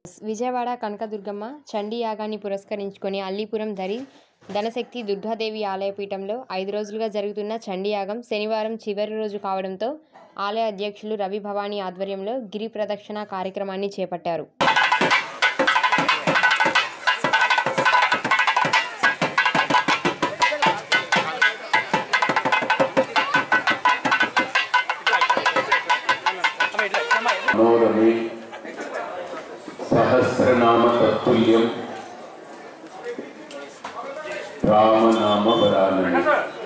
విజయవాడ కనకదుర్గమ్మ చండీ యాగాన్ని పురస్కరించుకొని అల్లీపురం ధరి ధనశక్తి దుర్గాదేవి ఆలయపీఠంలో ఐదు రోజులుగా జరుగుతున్న చండీ యాగం శనివారం చివరి రోజు కావడంతో ఆలయ అధ్యక్షులు రవి భవానీ ఆధ్వర్యంలో గిరి ప్రదక్షిణ కార్యక్రమాన్ని చేపట్టారు మనోరమే సహస్రనామ తత్తుల్యం రామనామ వరాలని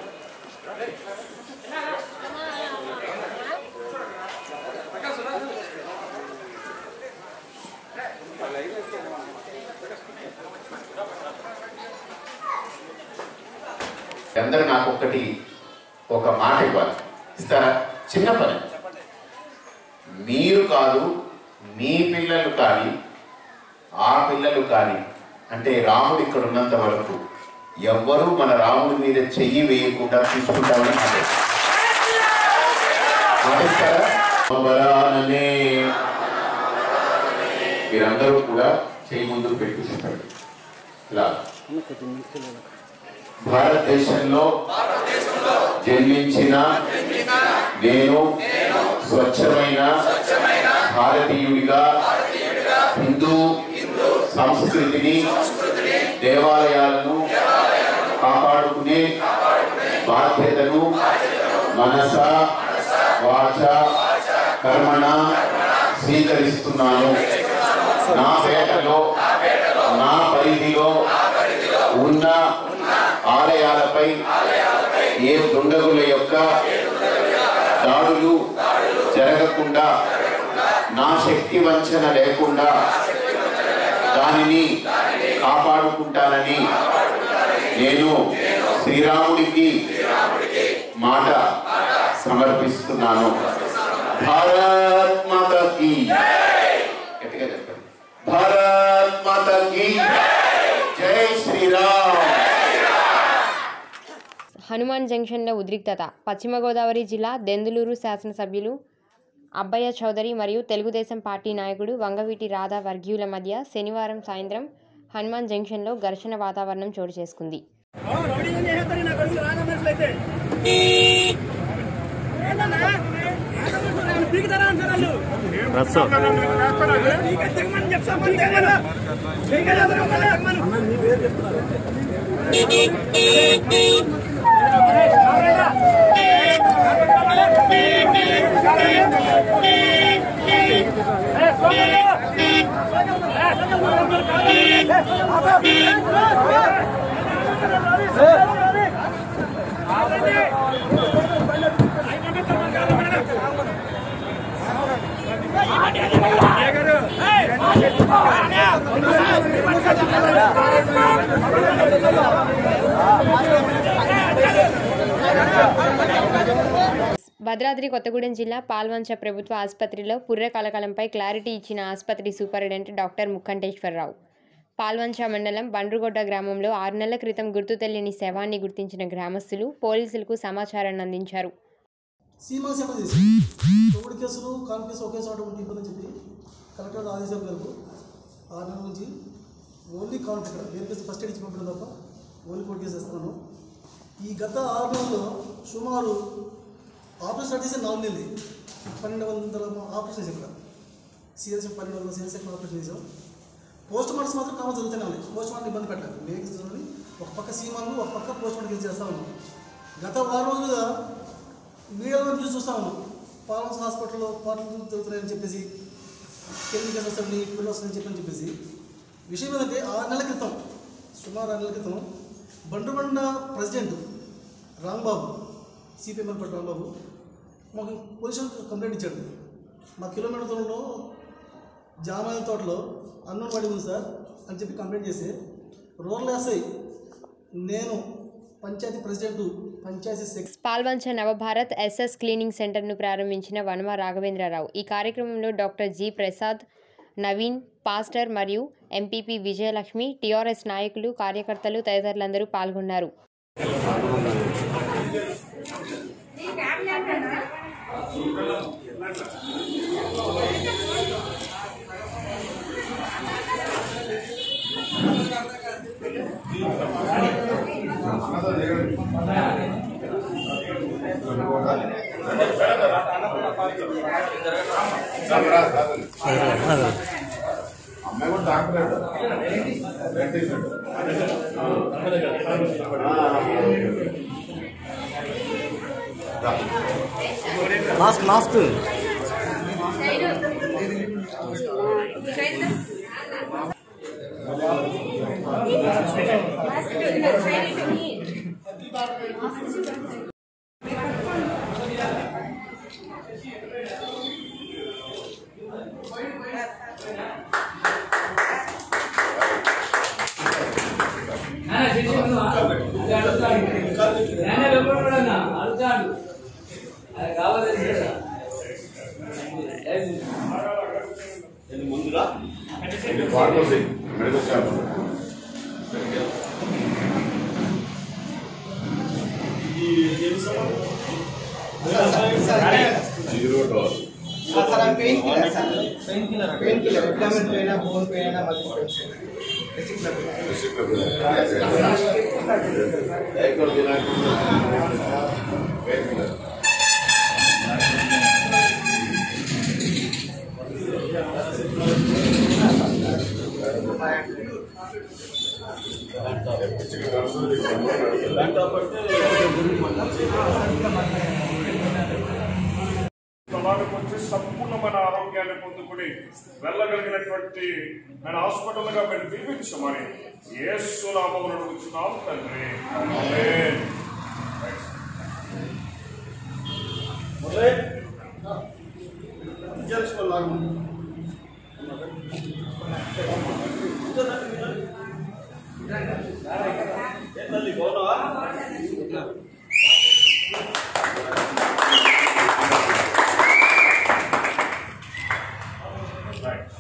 అందరు నాకు ఒక్కటి ఒక మాట ఇవ్వాలి ఇస్తారా చిన్న పని మీరు కాదు మీ పిల్లలు కానీ ఆ పిల్లలు కానీ అంటే రాముడు ఇక్కడ ఉన్నంత వరకు ఎవ్వరూ మన రాముడి మీద చెయ్యి వేయకుండా తీసుకుంటామని మాట మాటిస్తారా? బలాననే మీరందరూ కూడా చెయ్యి ముందు పెట్టి చెప్పండి ఇలా భారతదేశంలో జన్మించిన నేను స్వచ్ఛమైన భారతీయుడిగా హిందూ సంస్కృతిని దేవాలయాలను కాపాడుకునే బాధ్యతను మనస వాచ కర్మణ స్వీకరిస్తున్నాను నా పేటలో నా పరిధిలో ఉన్న ఆలయాలపై ఏ దుండగుల యొక్క దాడులు జరగకుండా నా శక్తి వంచన లేకుండా దానిని కాపాడుకుంటానని నేను శ్రీరాముడికి మాట సమర్పిస్తున్నాను భారత్ మాతకి గట్టిగా చెప్పండి భారత్ మాతకి జై శ్రీరామ్ హనుమాన్ జంక్షన్లో ఉద్రిక్తత పశ్చిమ గోదావరి జిల్లా దెందులూరు శాసనసభ్యులు అబ్బయ్య చౌదరి మరియు తెలుగుదేశం పార్టీ నాయకుడు వంగవీటి రాధా వర్గీయుల మధ్య శనివారం సాయంత్రం హనుమాన్ జంక్షన్లో ఘర్షణ వాతావరణం చోటు చేసుకుంది రౌడీలు చేస్తారు నా కొడుకు రాగమన్నట్లయితే ఏంటన్నా పీకుతారా అంటారు వాళ్ళు పీక తెగమని చెప్తామని తెగమను. పీక తెగమని తెగమను. భద్రాద్రి కొత్తగూడెం జిల్లా పాల్వంచ ప్రభుత్వ ఆసుపత్రిలో పుర్రె కలకలంపై క్లారిటీ ఇచ్చిన ఆసుపత్రి సూపరింటెండెంట్ డాక్టర్ ముక్కంటేశ్వరరావు పాల్వంచ మండలం బండ్రుగొడ్డ గ్రామంలో ఆరు నెలల క్రితం గుర్తు తెలియని శవాన్ని గుర్తించిన గ్రామస్తులు పోలీసులకు సమాచారాన్ని అందించారు సీమా సేవ చేసి తొమ్మిది కేసులు కాన్ కేసు ఒకే చోట ఉంటే ఇబ్బంది చెప్పి కలెక్టర్ ఆదేశం మేరకు ఆరు నెలల నుంచి ఓన్లీ కౌంట్ ఇక్కడ వేరే కేసు ఫస్ట్ ఎయిడ్ ఇచ్చి పంపడం తప్ప ఓన్లీ కోర్టు కేసు ఇస్తున్నాను ఈ గత ఆరు నెలల్లో సుమారు ఆపరేషన్ స్టార్ట్ చేసి నాలుగు నెలలు పన్నెండు వందల ఆపరేషన్ చేసి ఇక్కడ సీరియస్ పన్నెండు వందల సీరియస్ ఆపరేషన్ చేసాం పోస్ట్ మార్టమ్స్ మాత్రం కామన్ జరుగుతూనే ఉన్నాయి పోస్ట్ మార్టం ఇబ్బంది పెట్టలేదు మేము చదువుని ఒక పక్క సీమాను ఒక పక్క పోస్ట్ మార్టం కేసు చేస్తా ఉన్నాం గత వారం రోజులుగా మీడియాలో న్యూస్ చూస్తా ఉన్నాం పాలన్స్ హాస్పిటల్లో పాటలు తిరుగుతున్నాయని చెప్పేసి కెమికల్స్ వస్తాయని పిల్లలు వస్తాయని చెప్పని చెప్పేసి విషయం ఏంటంటే ఆరు నెలల క్రితం సుమారు ఆరు నెలల క్రితం బండ్రుబండ ప్రెసిడెంట్ రాంబాబు సిపిఎం పట్టు రాంబాబు మాకు పోలీసు కంప్లైంట్ ఇచ్చాడు మా కిలోమీటర్ దూరంలో జామాయిల తోటలో అన్నం పడి ఉంది సార్ అని చెప్పి కంప్లైంట్ చేసి రూరల్ ఎస్ఐ నేను panchayat president panchayat secretary Palvancha Navabharat SS cleaning సెంటర్ను ప్రారంభించిన వనమ రాఘవేంద్రరావు ఈ కార్యక్రమంలో doctor G Prasad Naveen pastor మరియు ఎంపీపీ విజయలక్ష్మి టీఆర్ఎస్ నాయకులు కార్యకర్తలు తదితరులందరూ పాల్గొన్నారు ఈ అమ్మాయి కూడా doctor mask mask medical shop zero door painkiller sir painkiller abdomen pain bone pain muscle అలాగకు వచ్చి సంపూర్ణమైన ఆరోగ్యాన్ని పొందుకుని వెళ్ళగలిగినటువంటి మన హాస్పిటల్గా మేము దీవించమని యేసు నామమును అడుగుతున్నాం తండ్రి ఆమేన్. రైట్.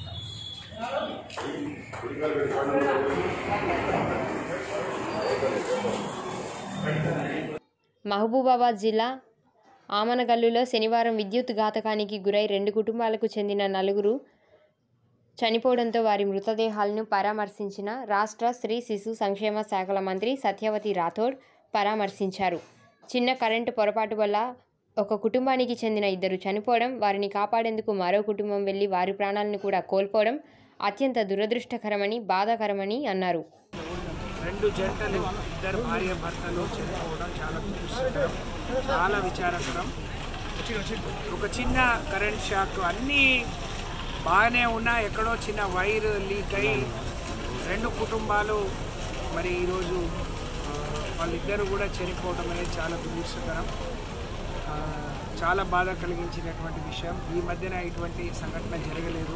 మహబూబాబాద్ జిల్లా ఆమనగల్లులో శనివారం విద్యుత్ ఘాతకానికి గురై రెండు కుటుంబాలకు చెందిన నలుగురు చనిపోవడంతో వారి మృతదేహాలను పరామర్శించిన రాష్ట్ర స్త్రీ శిశు సంక్షేమ శాఖల మంత్రి సత్యవతి రాథోడ్ పరామర్శించారు చిన్న కరెంటు పొరపాటు వల్ల ఒక కుటుంబానికి చెందిన ఇద్దరు చనిపోవడం వారిని కాపాడేందుకు మరో కుటుంబం వెళ్లి వారి ప్రాణాలను కూడా కోల్పోవడం అత్యంత దురదృష్టకరమని బాధాకరమని అన్నారు రెండు జంటలు ఇద్దరు భార్య భర్తలు చనిపోవడం చాలా దురదృష్టకరం చాలా విచారకరం ఒక చిన్న కరెంట్ షాక్ అన్నీ బాగానే ఉన్నా ఎక్కడో చిన్న వైర్ లీక్ అయి రెండు కుటుంబాలు మరి ఈరోజు ఆ, వాళ్ళిద్దరూ కూడా చనిపోవడం అనేది చాలా దురదృష్టకరం ఆ, చాలా బాధ కలిగించినటువంటి విషయం ఈ మధ్యన ఇటువంటి సంఘటన జరగలేదు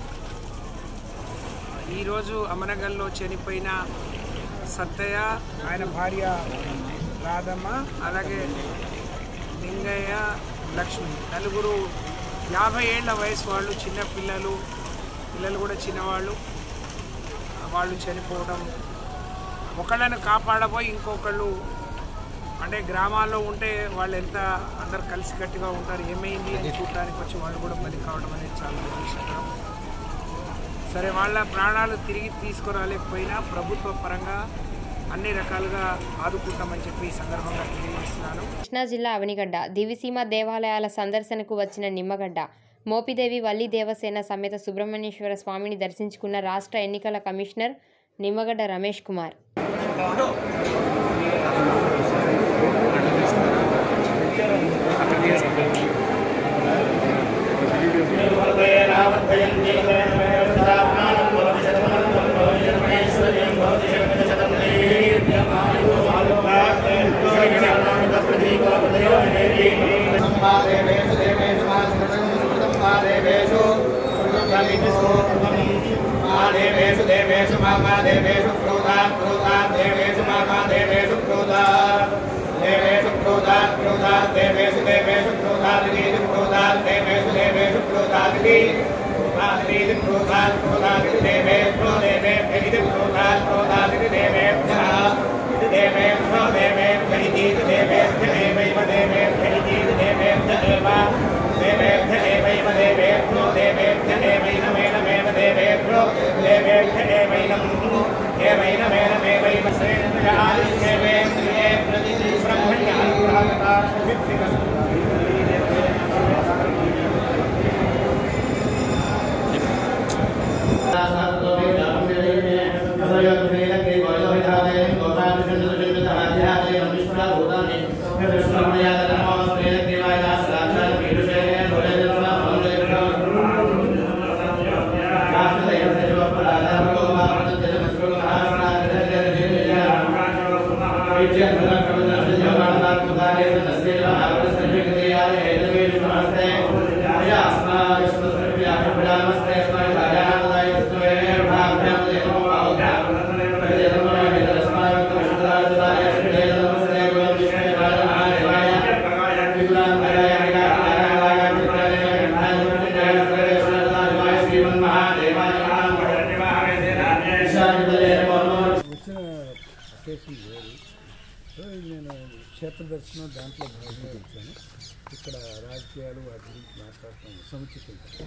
ఈరోజు అమనగల్లో చనిపోయిన సత్తయ్య ఆయన భార్య రాధమ్మ అలాగే లింగయ్య లక్ష్మి నలుగురు యాభై ఏళ్ల వయసు వాళ్ళు చిన్న పిల్లలు పిల్లలు కూడా చిన్నవాళ్ళు వాళ్ళు చనిపోవడం ఒకళ్ళని కాపాడబోయి ఇంకొకళ్ళు అంటే గ్రామాల్లో ఉంటే వాళ్ళు ఎంత అందరు కలిసికట్టుగా ఉంటారు ఏమైంది అని చూడడానికి వచ్చి వాళ్ళు కూడా బలి కావడం అనేది చాలా దురదృష్టకరం సరే వాళ్ళ ప్రాణాలు తిరిగి తీసుకురాలేకపోయినా ప్రభుత్వ పరంగా అన్ని రకాలుగా ఆదుకుంటామని చెప్పి ఈ సందర్భంగా తెలియజేస్తున్నాను కృష్ణా జిల్లా అవనిగడ్డ దివిసీమ దేవాలయాల సందర్శనకు వచ్చిన నిమ్మగడ్డ మోపిదేవి వల్లి దేవసేన సమేత సుబ్రహ్మణ్యేశ్వర స్వామిని దర్శించుకున్న రాష్ట్ర ఎన్నికల కమిషనర్ నిమ్మగడ్డ రమేష్ కుమార్ దేవేషు దేవేషు మా దేవేషు మా దేవేషు దేవేషు మా దేవేషు క్రోధా క్రోధా దేవేషు మా దేవేషు క్రోధా దేవేషు క్రోధా క్రోధా దేవేషు దేవేషు క్రోధా దివీది క్రోధా దేవేషు దేవేషు క్రోధా దివీ దివీది క్రోధా క్రోధా దివి దేవే క్రో దేవే దివిది క్రోధా క్రోధా దివి దేవేభ్యः దేవేభ్యో దేవేభ్య ఇతి దేవేభ్య ఏవైవ దేవేభ్య ఇతి దేవేభ్య ఏవ దేవేభ్య ఏవైవ దేవేభ్యో దేవేభ్య ఏవైనమేనమేవ దేవేభ్యో దేవేభ్య ఏవైనం ఏవైనమేనమేవైవ శ్రేణయాదిదేవేంద్రియే ప్రతి బ్రహ్మణ్యానుగ్రహగతా సువిత్తికస్తు క్షేత్ర దర్శనం దాంట్లో భాగంగా వచ్చాను ఇక్కడ రాజకీయాలు వాటి గురించి మాట్లాడటం సముచితం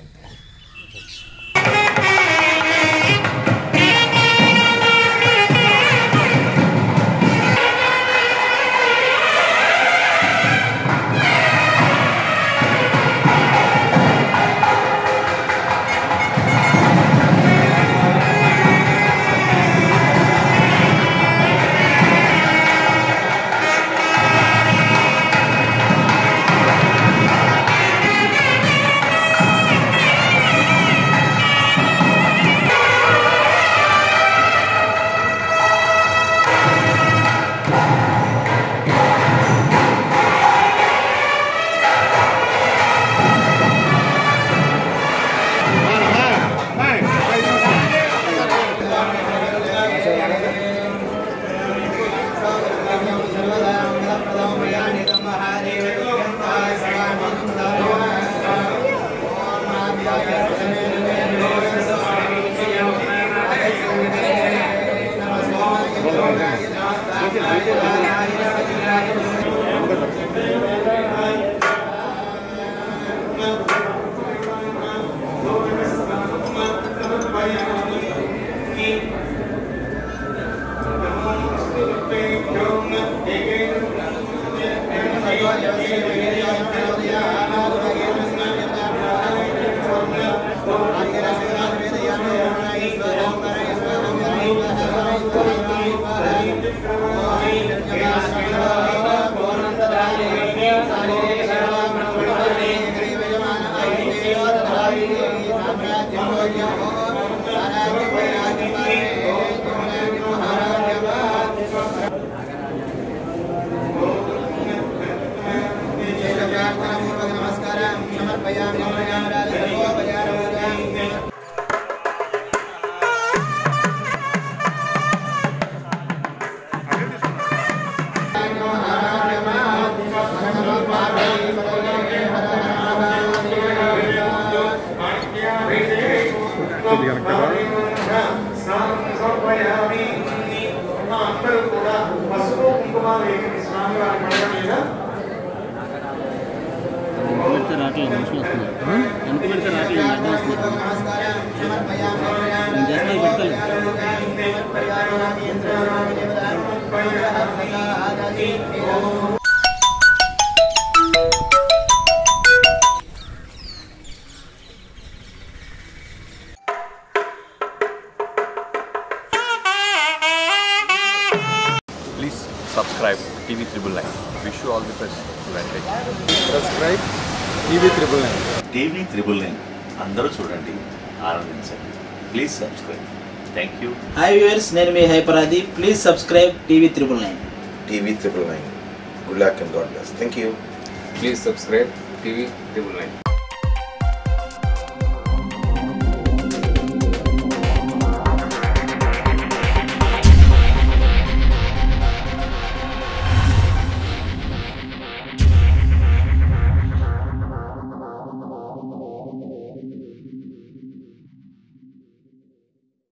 అందరూ కూడా పసుపు కుంకుమ వేసి స్వామి వారి పడగ మీద పెడితే రావట్లేదు మనుషులు వస్తున్నారు వెనక పెడితే రావట్లేదు అడ్డం వస్తున్నారు నేను చేస్తాను పెడతాను Please subscribe TV Triple Nine. Wish you all the best. Subscribe TV triple nine TV triple nine అందరూ చూడండి ఆనందించండి please subscribe thank you hi viewers నేను మీ హైపరాది please subscribe TV triple nine TV triple nine good luck and God bless thank you Please subscribe TV Triple Nine.